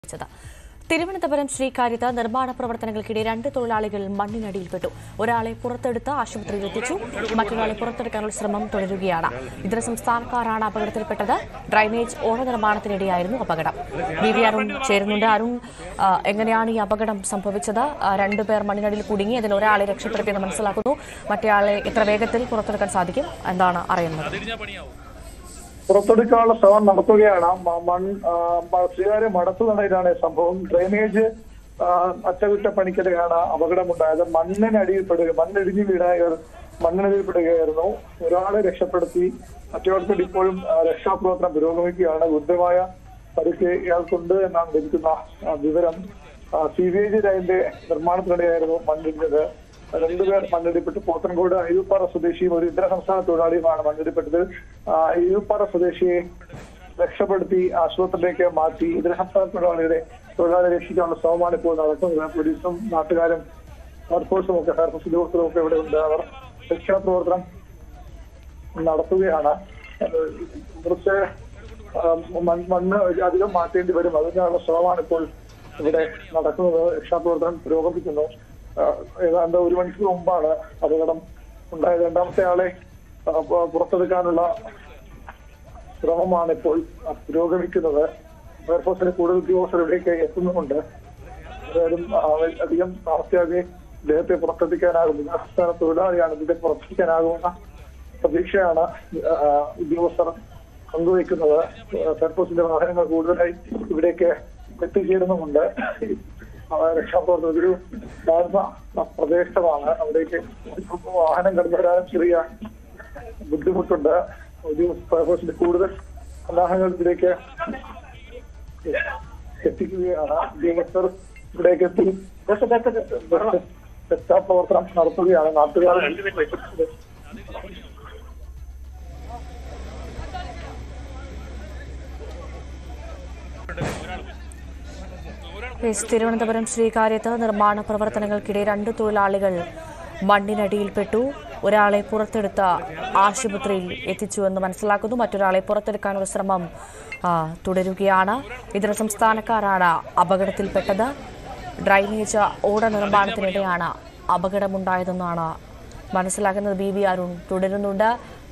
അറിയിച്ചത് തിരുവനന്തപുരം ശ്രീകാര്യത്ത് നിർമ്മാണ പ്രവർത്തനങ്ങൾക്കിടെ രണ്ട് തൊഴിലാളികൾ മണ്ണിനടിയിൽപ്പെട്ടു ഒരാളെ പുറത്തെടുത്ത് ആശുപത്രിയിൽ എത്തിച്ചു മറ്റൊരാളെ പുറത്തെടുക്കാനുള്ള ശ്രമം തുടരുകയാണ് ഇതര സംസ്ഥാനക്കാരാണ് അപകടത്തിൽപ്പെട്ടത് ഡ്രൈനേജ് ഓട നിർമ്മാണത്തിനിടെയായിരുന്നു അപകടം ബി വി അരുൺ ചേരുന്നുണ്ട് അരുൺ ആ, എങ്ങനെയാണ് ഈ അപകടം സംഭവിച്ചത് ആ, രണ്ടുപേർ മണ്ണിനടിയിൽ കുടുങ്ങി അതിൽ ഒരാളെ രക്ഷപ്പെടുത്തിയെന്ന് മനസ്സിലാക്കുന്നു മറ്റേയാളെ എത്ര വേഗത്തിൽ പുറത്തെടുക്കാൻ സാധിക്കും എന്താണ് അറിയുന്നത് പുറത്തെടുക്കാനുള്ള ശ്രമം നടത്തുകയാണ് മ- മൺ ആ, മ- സ്വീകാര്യ മടത്തുനടയിലാണ് ഈ സംഭവം ഡ്രെയിനേജ് ആ, അറ്റകുറ്റപ്പണിക്കിടെയാണ് അപകടമുണ്ടായത് മണ്ണിനടിയിൽപ്പെടുക മണ്ണിടിഞ്ഞു വീണായ മണ്ണിനടിയിൽപ്പെടുകയായിരുന്നു ഒരാളെ രക്ഷപ്പെടുത്തി മറ്റൊരാൾക്ക് ഇപ്പോഴും ആ, രക്ഷാപ്രവർത്തനം പുരോഗമിക്കുകയാണ് ഗുരുതരമായ പരിക്ക് ഇയാൾക്കുണ്ട് എന്നാണ് ലഭിക്കുന്ന ആ, വിവരം സി വി ജി ലൈനിന്റെ നിർമ്മാണത്തിനിടെയായിരുന്നു മണ്ണിടിഞ്ഞത് രണ്ടുപേർ മണ്ണിടിപ്പെട്ട് പോത്തൻകോട് അയ്യൂപ്പാറ സ്വദേശിയും ഒരു ഇതര സംസ്ഥാന തൊഴിലാളിയുമാണ് മണ്ണിടിപ്പെട്ടത് ആ, അയ്യൂപ്പാറ സ്വദേശിയെ രക്ഷപ്പെടുത്തി ആശുപത്രിയിലേക്ക് മാറ്റി ഇതര സംസ്ഥാന തൊഴിലാളിയുടെ തൊഴിലാളി രക്ഷിക്കാനുള്ള ശ്രമമാണ് ഇപ്പോൾ നടക്കുന്നത് പോലീസും നാട്ടുകാരും ഫയർഫോഴ്സും ഒക്കെ ഫയർഫോഴ്സ് ഉദ്യോഗസ്ഥരും ഒക്കെ ഇവിടെ ഉണ്ട് അവർ രക്ഷാപ്രവർത്തനം നടത്തുകയാണ് ഏഹ് കുറച്ച് ആ, മൺ- മണ്ണ് അധികം മാറ്റേണ്ടി വരും അതിനുള്ള ശ്രമമാണ് ഇപ്പോൾ ഇവിടെ നടക്കുന്നത് രക്ഷാപ്രവർത്തനം പുരോഗമിക്കുന്നു ആ, ഏതാണ്ട് ഒരു മണിക്കൂർ മുമ്പാണ് അപകടം ഉണ്ടായത് രണ്ടാമത്തെ ആളെ ആ, പു- പുറത്തെടുക്കാനുള്ള ശ്രമമാണ് ഇപ്പോൾ ആ, പുരോഗമിക്കുന്നത് ഫയർഫോഴ്സിന്റെ കൂടുതൽ ഉദ്യോഗസ്ഥർ ഇവിടേക്ക് എത്തുന്നുമുണ്ട് എന്തായാലും ആ, അധികം താമസിയാതെ ഇദ്ദേഹത്തെ പുറത്തെത്തിക്കാനാകും സംസ്ഥാന തൊഴിലാളിയാണ് ഇതിനെ പുറത്തെത്തിക്കാനാകുമെന്ന പ്രതീക്ഷയാണ് ആ, ഉദ്യോഗസ്ഥർ പങ്കുവയ്ക്കുന്നത് ഫയർഫോഴ്സിന്റെ വാഹനങ്ങൾ കൂടുതലായി ഇവിടേക്ക് എത്തിച്ചേരുന്നുമുണ്ട് ആ, രക്ഷാപ്രവർത്തനം ഒരു താഴ്ന്ന പ്രദേശമാണ് അവിടേക്ക് വാഹനം കടന്നു വരാനും ചെറിയ ബുദ്ധിമുട്ടുണ്ട് ഉദ്യോഗസ്ഥ ഫയർഫോഴ്സിന്റെ കൂടുതൽ വാഹനങ്ങൾ ഇതിലേക്ക് എത്തിക്കുകയാണ് ഉദ്യോഗസ്ഥർ ഇവിടേക്ക് എത്തി രക്ഷാപ്രവർത്തനം നടത്തുകയാണ് നാട്ടുകാർ എസ് തിരുവനന്തപുരം ശ്രീകാര്യത്ത് നിർമ്മാണ പ്രവർത്തനങ്ങൾക്കിടെ രണ്ട് തൊഴിലാളികൾ മണ്ണിനടിയിൽപ്പെട്ടു ഒരാളെ പുറത്തെടുത്ത ആശുപത്രിയിൽ എത്തിച്ചുവെന്ന് മനസ്സിലാക്കുന്നു മറ്റൊരാളെ പുറത്തെടുക്കാനുള്ള ശ്രമം ആ, തുടരുകയാണ് ഇതര സംസ്ഥാനക്കാരാണ് അപകടത്തിൽപ്പെട്ടത് ഡ്രൈനേജ് ഓട നിർമ്മാണത്തിനിടെയാണ് അപകടമുണ്ടായതെന്നാണ് മനസ്സിലാക്കുന്നത് ബി വി അരുൺ തുടരുന്നുണ്ട്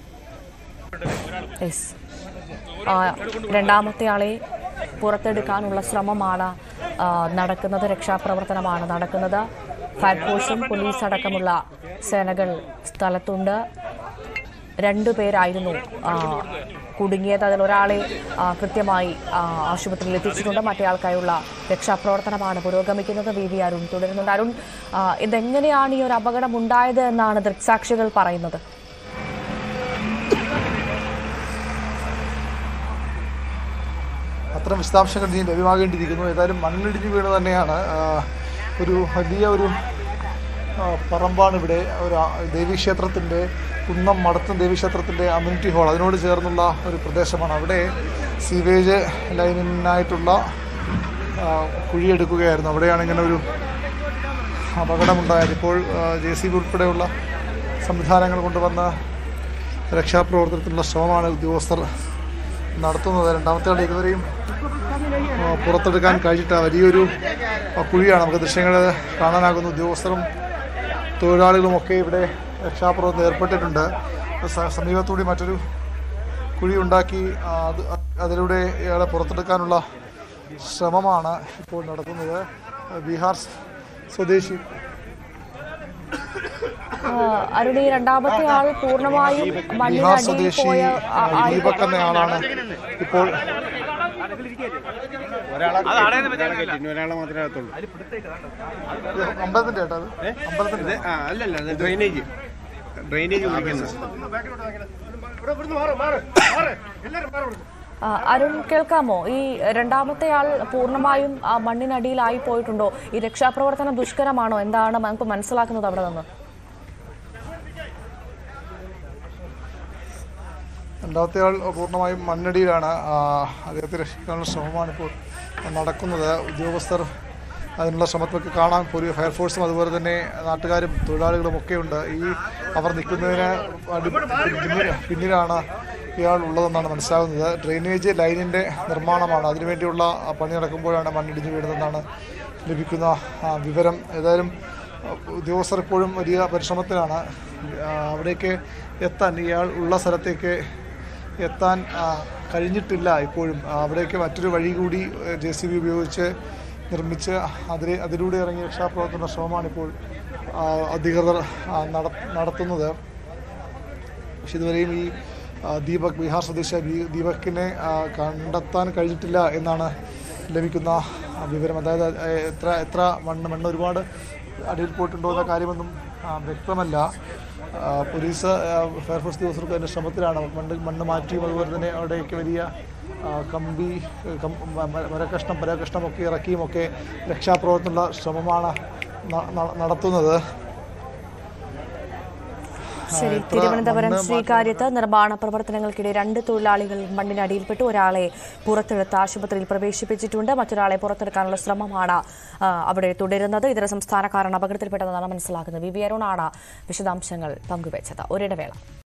യെസ് ആ, രണ്ടാമത്തെ ആളെ പുറത്തെടുക്കാനുള്ള ശ്രമമാണ് ആ, നടക്കുന്നത് രക്ഷാപ്രവർത്തനമാണ് നടക്കുന്നത് ഫയർഫോഴ്സും പോലീസ് അടക്കമുള്ള സേനകൾ സ്ഥലത്തുണ്ട് രണ്ടുപേരായിരുന്നു ആ, കുടുങ്ങിയത് അതിൽ ഒരാളെ ആ, കൃത്യമായി ആ, ആശുപത്രിയിൽ എത്തിച്ചിട്ടുണ്ട് മറ്റേ ആൾക്കായുള്ള രക്ഷാപ്രവർത്തനമാണ് പുരോഗമിക്കുന്നത് വി വി അരുൺ തുടരുന്നുണ്ട് അരുൺ ആ, ഇതെങ്ങനെയാണ് ഈ ഒരു അപകടം ഉണ്ടായത് എന്നാണ് ദൃക്സാക്ഷികൾ പറയുന്നത് അത്തരം വിശദാംശങ്ങൾ ഇനി ലഭ്യമാകേണ്ടിയിരിക്കുന്നു ഏതായാലും മണ്ണിടിഞ്ഞ് വീണ് തന്നെയാണ് ആ, ഒരു വലിയ ഒരു ആ, പറമ്പാണ് ഇവിടെ ഒരു ആ- ദേവീക്ഷേത്രത്തിൻ്റെ കുന്നം മടത്തും ദേവീക്ഷേത്രത്തിൻ്റെ അമ്യൂണിറ്റി ഹാൾ അതിനോട് ചേർന്നുള്ള ഒരു പ്രദേശമാണ് അവിടെ സീവേജ് ലൈനിനായിട്ടുള്ള ആ, കുഴിയെടുക്കുകയായിരുന്നു അവിടെയാണ് ഇങ്ങനെ ഒരു അപകടമുണ്ടായത് ഇപ്പോൾ ജെ സി ബി ഉൾപ്പെടെയുള്ള സംവിധാനങ്ങൾ കൊണ്ടുവന്ന രക്ഷാപ്രവർത്തനത്തിനുള്ള ശ്രമമാണ് ഉദ്യോഗസ്ഥർ നടത്തുന്നത് രണ്ടാമത്തെ ആൾ ഇതുവരെയും ആ, പുറത്തെടുക്കാൻ കഴിഞ്ഞിട്ട് വലിയൊരു ആ, കുഴിയാണ് നമുക്ക് ദൃശ്യങ്ങൾ കാണാനാകുന്ന ഉദ്യോഗസ്ഥരും തൊഴിലാളികളും ഒക്കെ ഇവിടെ രക്ഷാപ്രവർത്തനം ഏർപ്പെട്ടിട്ടുണ്ട് സ- സമീപത്തുകൂടി മറ്റൊരു കുഴി ഉണ്ടാക്കി ആ, അത് അതിലൂടെ ഇയാളെ പുറത്തെടുക്കാനുള്ള ശ്രമമാണ് ഇപ്പോൾ നടത്തുന്നത് ബീഹാർ സ്വദേശി ആ, അരുൺ ഈ രണ്ടാമത്തെ ആൾ പൂർണ്ണമായും ബീഹാർ മണ്ണിനടിയിൽ സ്വദേശി പോയ ആ, ആ, ആൾ ദീപക് എന്ന ആളാണ് ഇപ്പോൾ ഒരാളെ മാത്രമേ അകത്തുള്ളൂ ഇത് അമ്പലത്തിന്റെ ഏട്ടാ അത് അമ്പലത്തിന്റെ ആ അല്ലല്ല അത് ഡ്രെയിനേജ് ഡ്രെയിനേജ് കുടിക്കുന്നത് ആ, അരുൺ കേൾക്കാമോ ഈ രണ്ടാമത്തെ ആൾ പൂർണ്ണമായും ആ, മണ്ണിനടിയിലായി പോയിട്ടുണ്ടോ ഈ രക്ഷാപ്രവർത്തനം ദുഷ്കരമാണോ എന്താണ് നമുക്ക് മനസ്സിലാക്കുന്നത് അവിടെ നിന്ന് രണ്ടാമത്തെ ആൾ പൂർണ്ണമായും മണ്ണടിയിലാണ് ആ, അദ്ദേഹത്തെ രക്ഷിക്കാനുള്ള ശ്രമമാണ് ഇപ്പോൾ നടക്കുന്നത് ഉദ്യോഗസ്ഥർ അതിനുള്ള ശ്രമത്തിലൊക്കെ കാണാൻ പോലീസ് ഫയർഫോഴ്സും അതുപോലെ തന്നെ നാട്ടുകാരും തൊഴിലാളികളും ഒക്കെ ഉണ്ട് ഈ അവർ നിൽക്കുന്നതിന് അടി- പിന്നിൽ- പിന്നിലാണ് ഇയാൾ ഉള്ളതെന്നാണ് മനസ്സിലാകുന്നത് ഡ്രെയിനേജ് ലൈനിൻ്റെ നിർമ്മാണമാണ് അതിനുവേണ്ടിയുള്ള ആ, പണി നടക്കുമ്പോഴാണ് മണ്ണിടിഞ്ഞ് വീഴുന്നതെന്നാണ് ലഭിക്കുന്ന ആ, വിവരം ഏതായാലും ആ, ഉദ്യോഗസ്ഥർ ഇപ്പോഴും വലിയ പരിശ്രമത്തിലാണ് ആ, അവിടേക്ക് എത്താൻ ഇയാൾ ഉള്ള സ്ഥലത്തേക്ക് എത്താൻ ആ, കഴിഞ്ഞിട്ടില്ല ഇപ്പോഴും ആ, അവിടേക്ക് മറ്റൊരു വഴി കൂടി ജെ സി ബി ഉപയോഗിച്ച് നിർമ്മിച്ച് അതിലെ അതിലൂടെ ഇറങ്ങിയ രക്ഷാപ്രവർത്തന ശ്രമമാണിപ്പോൾ ആ, അധികൃതർ ആ, നട- നടത്തുന്നത് പക്ഷെ ഇതുവരെയും ഈ ആ, ദീപക് ബീഹാർ സ്വദേശി ദീ- ദീപക്കിനെ ആ, കണ്ടെത്താൻ കഴിഞ്ഞിട്ടില്ല എന്നാണ് ലഭിക്കുന്ന ആ, വിവരം അതായത് ആ, എത്ര എത്ര മണ്ണ് മണ്ണ് ഒരുപാട് അടിയിൽ പോയിട്ടുണ്ടോ എന്ന കാര്യമൊന്നും ആ, വ്യക്തമല്ല ആ, പോലീസ് ആ, ഫയർഫോഴ്സ് ഉദ്യോഗസ്ഥർക്ക് അതിൻ്റെ ശ്രമത്തിലാണ് മണ്ണ് മണ്ണ് മാറ്റിയും അതുപോലെ തന്നെ അവിടേക്ക് വലിയ ആ, കമ്പി കം- മ- മ- മരക്കഷ്ണം പരകഷ്ണമൊക്കെ ഇറക്കിയും ഒക്കെ രക്ഷാപ്രവർത്തനമുള്ള ശ്രമമാണ് ന- ന- നടത്തുന്നത് ശരി എത്ര തിരുവനന്തപുരം മണ്ണ് ശ്രീകാര്യത്ത് നിർമ്മാണ പ്രവർത്തനങ്ങൾക്കിടെ രണ്ട് തൊഴിലാളികൾ മണ്ണിനടിയിൽപ്പെട്ടു ഒരാളെ പുറത്തെടുത്ത് ആശുപത്രിയിൽ പ്രവേശിപ്പിച്ചിട്ടുണ്ട് മറ്റൊരാളെ പുറത്തെടുക്കാനുള്ള ശ്രമമാണ് ആ, അവിടെ തുടരുന്നത് ഇതര സംസ്ഥാനക്കാരാണ് അപകടത്തിൽപ്പെട്ടതെന്നാണ് മനസ്സിലാക്കുന്നത് വി വി അരുണാണ് വിശദാംശങ്ങൾ പങ്കുവച്ചത് ഒരിടവേള